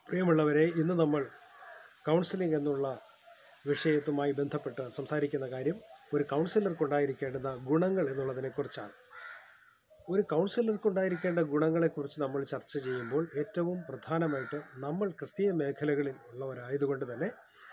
പ്രിയമുള്ളവരെ ഇന്ന് നമ്മൾ കൗൺസിലിംഗ് എന്നുള്ള വിഷയത്തുമായി ബന്ധപ്പെട്ട് സംസാരിക്കുന്ന കാര്യം ഒരു കൗൺസിലർക്കുണ്ടായിരിക്കേണ്ടുന്ന ഗുണങ്ങൾ എന്നുള്ളതിനെക്കുറിച്ചാണ് ഒരു കൗൺസിലർക്കുണ്ടായിരിക്കേണ്ട ഗുണങ്ങളെക്കുറിച്ച് നമ്മൾ ചർച്ച ചെയ്യുമ്പോൾ ഏറ്റവും പ്രധാനമായിട്ട് നമ്മൾ ക്രിസ്തീയ മേഖലകളിൽ ഉള്ളവരായതുകൊണ്ട് തന്നെ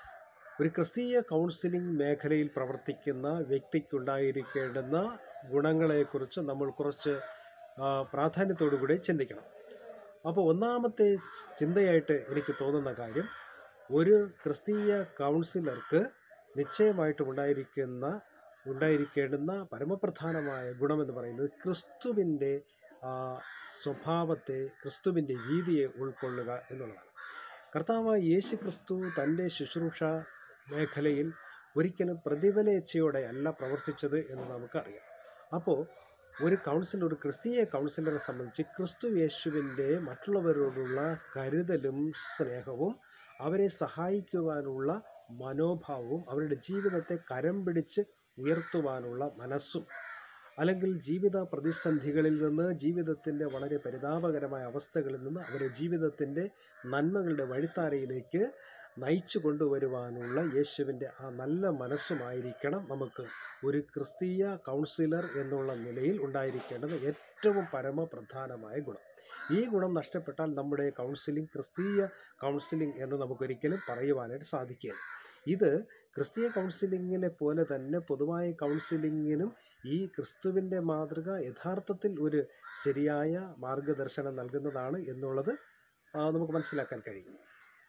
ഒരു ക്രിസ്തീയ കൗൺസിലിംഗ് മേഖലയിൽ പ്രവർത്തിക്കുന്ന വ്യക്തിക്കുണ്ടായിരിക്കേണ്ടുന്ന ഗുണങ്ങളെക്കുറിച്ച് നമ്മൾ കുറച്ച് ആ, പ്രാധാന്യത്തോടു കൂടി ചിന്തിക്കണം അപ്പോൾ ഒന്നാമത്തെ ചിന്തയായിട്ട് എനിക്ക് തോന്നുന്ന കാര്യം ഒരു ക്രിസ്തീയ കൗൺസിലർക്ക് നിശ്ചയമായിട്ടും ഉണ്ടായിരിക്കുന്ന ഉണ്ടായിരിക്കേണ്ടുന്ന പരമപ്രധാനമായ ഗുണമെന്ന് പറയുന്നത് ക്രിസ്തുവിൻ്റെ ആ, സ്വഭാവത്തെ ക്രിസ്തുവിൻ്റെ രീതിയെ ഉൾക്കൊള്ളുക എന്നുള്ളതാണ് കർത്താവായ യേശു ക്രിസ്തു തൻ്റെ ശുശ്രൂഷ മേഖലയിൽ ഒരിക്കലും പ്രതിഫലേച്ഛയോടെ അല്ല പ്രവർത്തിച്ചത് എന്ന് നമുക്കറിയാം അപ്പോൾ ഒരു കൗൺസിലർ ഒരു ക്രിസ്തീയ കൗൺസിലറെ സംബന്ധിച്ച് ക്രിസ്തു യേശുവിൻ്റെ മറ്റുള്ളവരോടുള്ള കരുതലും സ്നേഹവും അവരെ സഹായിക്കുവാനുള്ള മനോഭാവവും അവരുടെ ജീവിതത്തെ കരം പിടിച്ച് ഉയർത്തുവാനുള്ള മനസ്സും അല്ലെങ്കിൽ ജീവിത പ്രതിസന്ധികളിൽ നിന്ന് ജീവിതത്തിൻ്റെ വളരെ പരിതാപകരമായ അവസ്ഥകളിൽ നിന്ന് അവരെ ജീവിതത്തിൻ്റെ നന്മകളുടെ വഴിത്താരയിലേക്ക് നയിച്ചു കൊണ്ടുവരുവാനുള്ള യേശുവിൻ്റെ ആ നല്ല മനസ്സുമായിരിക്കണം നമുക്ക് ഒരു ക്രിസ്തീയ കൗൺസിലർ എന്നുള്ള നിലയിൽ ഉണ്ടായിരിക്കേണ്ടത് ഏറ്റവും പരമപ്രധാനമായ ഗുണം ഈ ഗുണം നഷ്ടപ്പെട്ടാൽ നമ്മുടെ കൗൺസിലിംഗ് ക്രിസ്തീയ കൗൺസിലിംഗ് എന്ന് നമുക്കൊരിക്കലും പറയുവാനായിട്ട് സാധിക്കില്ല ഇത് ക്രിസ്തീയ കൗൺസിലിങ്ങിനെ പോലെ തന്നെ പൊതുവായ കൗൺസിലിങ്ങിനും ഈ ക്രിസ്തുവിൻ്റെ മാതൃക യഥാർത്ഥത്തിൽ ഒരു ശരിയായ മാർഗദർശനം നൽകുന്നതാണ് എന്നുള്ളത് ആ, നമുക്ക് മനസ്സിലാക്കാൻ കഴിയും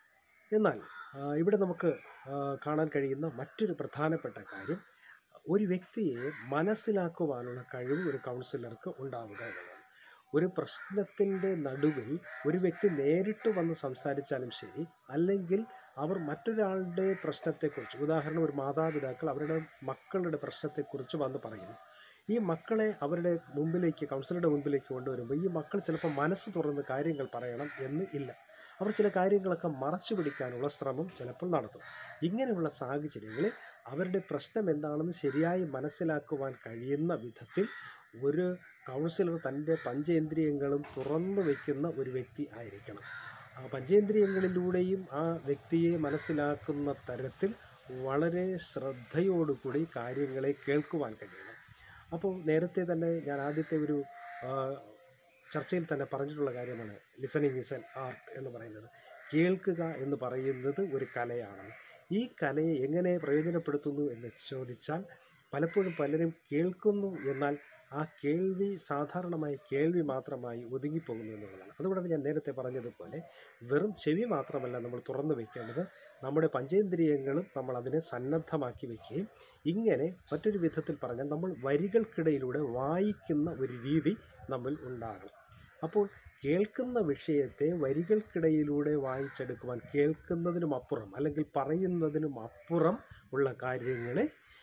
എന്നാൽ ആ, ഇവിടെ നമുക്ക് ആ, കാണാൻ കഴിയുന്ന മറ്റൊരു പ്രധാനപ്പെട്ട കാര്യം ഒരു വ്യക്തിയെ മനസ്സിലാക്കുവാനുള്ള കഴിവ് ഒരു കൗൺസിലർക്ക് ഉണ്ടാവുക എന്നതാണ് ഒരു പ്രശ്നത്തിൻ്റെ നടുവിൽ ഒരു വ്യക്തി നേരിട്ട് വന്ന് സംസാരിച്ചാലും ശരി അല്ലെങ്കിൽ അവർ മറ്റൊരാളുടെ പ്രശ്നത്തെക്കുറിച്ച് ഉദാഹരണം ഒരു മാതാപിതാക്കൾ അവരുടെ മക്കളുടെ പ്രശ്നത്തെക്കുറിച്ച് വന്ന് പറയുന്നു ഈ മക്കളെ അവരുടെ മുമ്പിലേക്ക് കൗൺസിലറുടെ മുമ്പിലേക്ക് കൊണ്ടുവരുമ്പോൾ ഈ മക്കൾ ചിലപ്പോൾ മനസ്സ് തുറന്ന് കാര്യങ്ങൾ പറയണം എന്ന് ഇല്ല അവർ ചില കാര്യങ്ങളൊക്കെ മറച്ചു പിടിക്കാനുള്ള ശ്രമം ചിലപ്പോൾ നടത്തും ഇങ്ങനെയുള്ള സാഹചര്യങ്ങളിൽ അവരുടെ പ്രശ്നം എന്താണെന്ന് ശരിയായി മനസ്സിലാക്കുവാൻ കഴിയുന്ന വിധത്തിൽ ഒരു കൗൺസിലർ തൻ്റെ പഞ്ചേന്ദ്രിയങ്ങളും തുറന്നു വയ്ക്കുന്ന ഒരു വ്യക്തി ആയിരിക്കണം ആ പഞ്ചേന്ദ്രിയങ്ങളിലൂടെയും ആ വ്യക്തിയെ മനസ്സിലാക്കുന്ന തരത്തിൽ വളരെ ശ്രദ്ധയോടുകൂടി കാര്യങ്ങളെ കേൾക്കുവാൻ കഴിയണം അപ്പോൾ നേരത്തെ തന്നെ ഞാൻ ആദ്യത്തെ ഒരു ആ, ചർച്ചയിൽ തന്നെ പറഞ്ഞിട്ടുള്ള കാര്യമാണ് ലിസണിങ് ഇസ് എൻ ആർട്ട് എന്ന് പറയുന്നത് കേൾക്കുക എന്ന് പറയുന്നത് ഒരു കലയാണ് ഈ കലയെ എങ്ങനെ പ്രയോജനപ്പെടുത്തുന്നു എന്ന് ചോദിച്ചാൽ പലപ്പോഴും പലരും കേൾക്കുന്നു എന്നാൽ ആ കേൾവി സാധാരണമായി കേൾവി മാത്രമായി ഒതുങ്ങിപ്പോകുന്നു എന്നുള്ളതാണ് അതുകൊണ്ടാണ് ഞാൻ നേരത്തെ പറഞ്ഞതുപോലെ വെറും ചെവി മാത്രമല്ല നമ്മൾ തുറന്നു വയ്ക്കേണ്ടത് നമ്മുടെ പഞ്ചേന്ദ്രിയങ്ങളും നമ്മൾ അതിനെ സന്നദ്ധമാക്കി വയ്ക്കുകയും ഇങ്ങനെ മറ്റൊരു വിധത്തിൽ പറഞ്ഞാൽ നമ്മൾ വരികൾക്കിടയിലൂടെ വായിക്കുന്ന ഒരു രീതി നമ്മൾ ഉണ്ടാകണം അപ്പോൾ കേൾക്കുന്ന വിഷയത്തെ വരികൾക്കിടയിലൂടെ വായിച്ചെടുക്കുവാൻ കേൾക്കുന്നതിനും അപ്പുറം അല്ലെങ്കിൽ പറയുന്നതിനും അപ്പുറം ഉള്ള കാര്യങ്ങളെ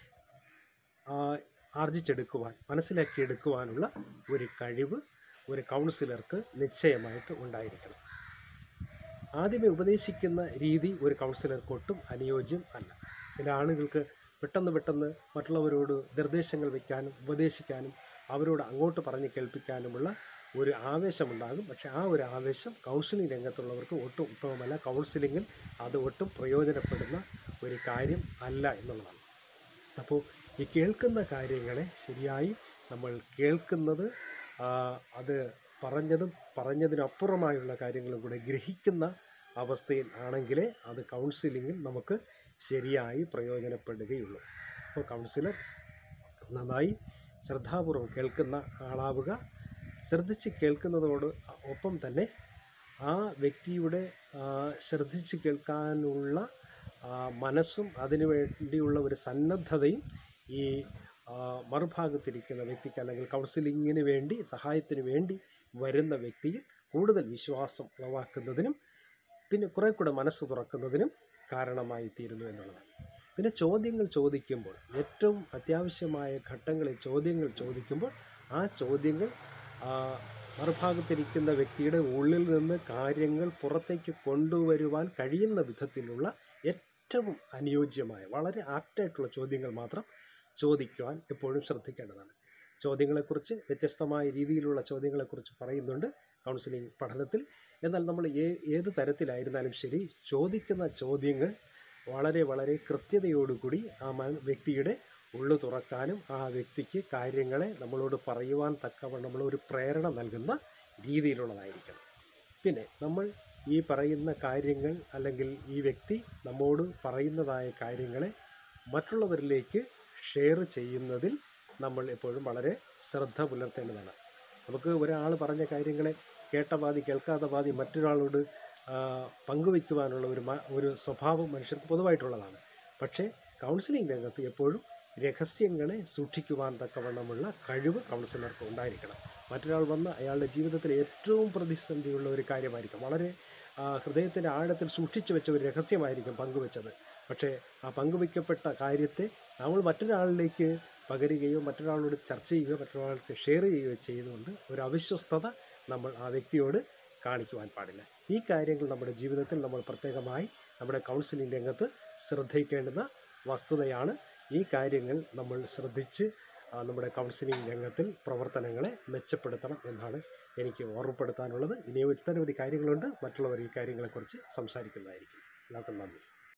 ആ, ആർജിച്ചെടുക്കുവാൻ മനസ്സിലാക്കിയെടുക്കുവാനുള്ള ഒരു കഴിവ് ഒരു കൗൺസിലർക്ക് നിശ്ചയമായിട്ട് ഉണ്ടായിരിക്കണം ആദ്യമേ ഉപദേശിക്കുന്ന രീതി ഒരു കൗൺസിലർക്ക് ഒട്ടും അനുയോജ്യം അല്ല ചില ആളുകൾക്ക് പെട്ടെന്ന് പെട്ടെന്ന് മറ്റുള്ളവരോട് നിർദ്ദേശങ്ങൾ വയ്ക്കാനും ഉപദേശിക്കാനും അവരോട് അങ്ങോട്ട് പറഞ്ഞ് കേൾപ്പിക്കാനുമുള്ള ഒരു ആവേശമുണ്ടാകും പക്ഷേ ആ ഒരു ആവേശം കൗൺസിലിംഗ് രംഗത്തുള്ളവർക്ക് ഒട്ടും ഉത്തമമല്ല കൗൺസിലിങ്ങിൽ അത് ഒട്ടും പ്രയോജനപ്പെടുന്ന ഒരു കാര്യം അല്ല എന്നുള്ളതാണ് അപ്പോൾ ഈ കേൾക്കുന്ന കാര്യങ്ങളെ ശരിയായി നമ്മൾ കേൾക്കുന്നത് ആ, അത് പറഞ്ഞതും പറഞ്ഞതിനപ്പുറമായുള്ള കാര്യങ്ങളും കൂടെ ഗ്രഹിക്കുന്ന അവസ്ഥയിൽ ആണെങ്കിലേ അത് കൗൺസിലിങ്ങിൽ നമുക്ക് ശരിയായി പ്രയോജനപ്പെടുകയുള്ളൂ അപ്പോൾ കൗൺസിലർ നന്നായി ശ്രദ്ധാപൂർവം കേൾക്കുന്ന ആളാവുക ശ്രദ്ധിച്ച് കേൾക്കുന്നതോട് ഒപ്പം തന്നെ ആ വ്യക്തിയുടെ ആ, ശ്രദ്ധിച്ച് കേൾക്കാനുള്ള ആ, മനസ്സും അതിനു വേണ്ടിയുള്ള ഒരു സന്നദ്ധതയും ഈ ആ, മറുഭാഗത്തിരിക്കുന്ന വ്യക്തിക്ക് അല്ലെങ്കിൽ കൗൺസിലിങ്ങിന് വേണ്ടി സഹായത്തിന് വേണ്ടി വരുന്ന വ്യക്തിയിൽ കൂടുതൽ വിശ്വാസം ഉളവാക്കുന്നതിനും പിന്നെ കുറെ കൂടെ മനസ്സ് തുറക്കുന്നതിനും കാരണമായി തീരുന്നു എന്നുള്ളതാണ് പിന്നെ ചോദ്യങ്ങൾ ചോദിക്കുമ്പോൾ ഏറ്റവും അത്യാവശ്യമായ ഘട്ടങ്ങളിൽ ചോദ്യങ്ങൾ ചോദിക്കുമ്പോൾ ആ ചോദ്യങ്ങൾ ആ, മറുഭാഗത്തിരിക്കുന്ന വ്യക്തിയുടെ ഉള്ളിൽ നിന്ന് കാര്യങ്ങൾ പുറത്തേക്ക് കൊണ്ടുവരുവാൻ കഴിയുന്ന വിധത്തിലുള്ള ഏറ്റവും അനുയോജ്യമായ വളരെ ആപ്റ്റായിട്ടുള്ള ചോദ്യങ്ങൾ മാത്രം ചോദിക്കുവാൻ എപ്പോഴും ശ്രദ്ധിക്കേണ്ടതാണ് ചോദ്യങ്ങളെക്കുറിച്ച് വ്യത്യസ്തമായ രീതിയിലുള്ള ചോദ്യങ്ങളെക്കുറിച്ച് പറയുന്നുണ്ട് കൗൺസിലിംഗ് പഠനത്തിൽ എന്നാൽ നമ്മൾ ഏ ഏത് തരത്തിലായിരുന്നാലും ശരി ചോദിക്കുന്ന ചോദ്യങ്ങൾ വളരെ വളരെ കൃത്യതയോടുകൂടി ആ മ- വ്യക്തിയുടെ ഉള്ളു തുറക്കാനും ആ വ്യക്തിക്ക് കാര്യങ്ങളെ നമ്മളോട് പറയുവാൻ തക്കവണ്ണമുള്ള ഒരു പ്രേരണ നൽകുന്ന രീതിയിലുള്ളതായിരിക്കണം പിന്നെ നമ്മൾ ഈ പറയുന്ന കാര്യങ്ങൾ അല്ലെങ്കിൽ ഈ വ്യക്തി നമ്മോട് പറയുന്നതായ കാര്യങ്ങളെ മറ്റുള്ളവരിലേക്ക് ഷെയർ ചെയ്യുന്നതിൽ നമ്മൾ എപ്പോഴും വളരെ ശ്രദ്ധ പുലർത്തേണ്ടതാണ് നമുക്ക് ഒരാൾ പറഞ്ഞ കാര്യങ്ങളെ കേട്ട പാതി കേൾക്കാത്ത പാതി മറ്റൊരാളോട് ആ, പങ്കുവയ്ക്കുവാനുള്ള ഒരു മ- ഒരു സ്വഭാവം മനുഷ്യർക്ക് പൊതുവായിട്ടുള്ളതാണ് പക്ഷേ കൗൺസിലിംഗ് രംഗത്ത് എപ്പോഴും രഹസ്യങ്ങളെ സൂക്ഷിക്കുവാൻ തക്കവണ്ണമുള്ള കഴിവ് കൗൺസിലർക്ക് ഉണ്ടായിരിക്കണം മറ്റൊരാൾ വന്ന് അയാളുടെ ജീവിതത്തിൽ ഏറ്റവും പ്രതിസന്ധിയുള്ള ഒരു കാര്യമായിരിക്കും വളരെ ആ, ഹൃദയത്തിൻ്റെ ആഴത്തിൽ സൂക്ഷിച്ചു വെച്ച ഒരു രഹസ്യമായിരിക്കും പങ്കുവെച്ചത് പക്ഷേ ആ പങ്കുവയ്ക്കപ്പെട്ട കാര്യത്തെ നമ്മൾ മറ്റൊരാളിലേക്ക് പകരുകയോ മറ്റൊരാളോട് ചർച്ച ചെയ്യുകയോ മറ്റൊരാൾക്ക് ഷെയർ ചെയ്യുകയോ ചെയ്തുകൊണ്ട് ഒരു അവിശ്വസ്തത നമ്മൾ ആ വ്യക്തിയോട് കാണിക്കുവാൻ പാടില്ല ഈ കാര്യങ്ങൾ നമ്മുടെ ജീവിതത്തിൽ നമ്മൾ പ്രത്യേകമായി നമ്മുടെ കൗൺസിലിംഗ് രംഗത്ത് ശ്രദ്ധിക്കേണ്ടുന്ന വസ്തുതയാണ് ഈ കാര്യങ്ങൾ നമ്മൾ ശ്രദ്ധിച്ച് ആ, നമ്മുടെ കൗൺസിലിംഗ് രംഗത്തിൽ പ്രവർത്തനങ്ങളെ മെച്ചപ്പെടുത്തണം എന്നാണ് എനിക്ക് ഓർമ്മപ്പെടുത്താനുള്ളത് ഇനി ഒട്ടനവധി കാര്യങ്ങളുണ്ട് മറ്റുള്ളവർ ഈ കാര്യങ്ങളെക്കുറിച്ച് സംസാരിക്കുന്നതായിരിക്കും എല്ലാവർക്കും നന്ദി